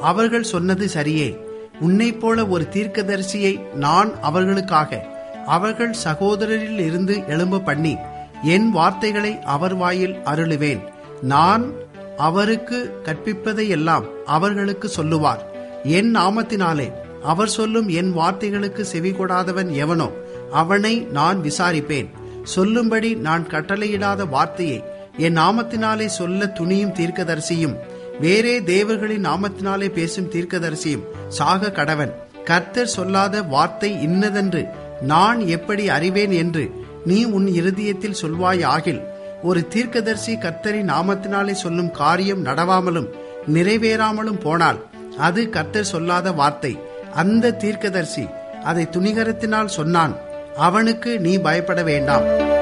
அவர்கள் சொன்னது சரியே உன்னைப் போல ஒரு தீர்க்கதரிசியை நான் அவர்களுக்காக அவர்கள் சகோதரரில் இருந்து எழும்ப பண்ணி என் வார்த்தைகளை அவர் வாயில் அருளுவேன் நான் அவருக்கு கற்பிப்பதையெல்லாம் அவர்களுக்கு சொல்லுவார் என் நாமத்தினாலே அவர் சொல்லும் என் வார்த்தைகளுக்கு செவிகொடாதவன் எவனோ அவனை நான் விசாரிப்பேன் சொல்லும்படி நான் கட்டளையிடாத வார்த்தையை என் நாமத்தினாலே சொல்ல துணியும் தீர்க்கதரிசியும் வேறே தேவர்களின் நாமத்தினாலே பேசும் தீர்க்கதரிசியும் சாக கடவன் கர்த்தர் சொல்லாத வார்த்தை இன்னதென்று நான் எப்படி அறிவேன் என்று நீ உன் இருதயத்தில் சொல்வாய் ஆகில் ஒரு தீர்க்கதரிசி கர்த்தரின் நாமத்தினாலே சொல்லும் காரியம் நடவாமலும் நிறைவேறாமலும் போனால் அது கர்த்தர் சொல்லாத வார்த்தை அந்த தீர்க்கதரிசி அதை துணிகரத்தினால் சொன்னான் அவனுக்கு நீ பயப்பட வேண்டாம்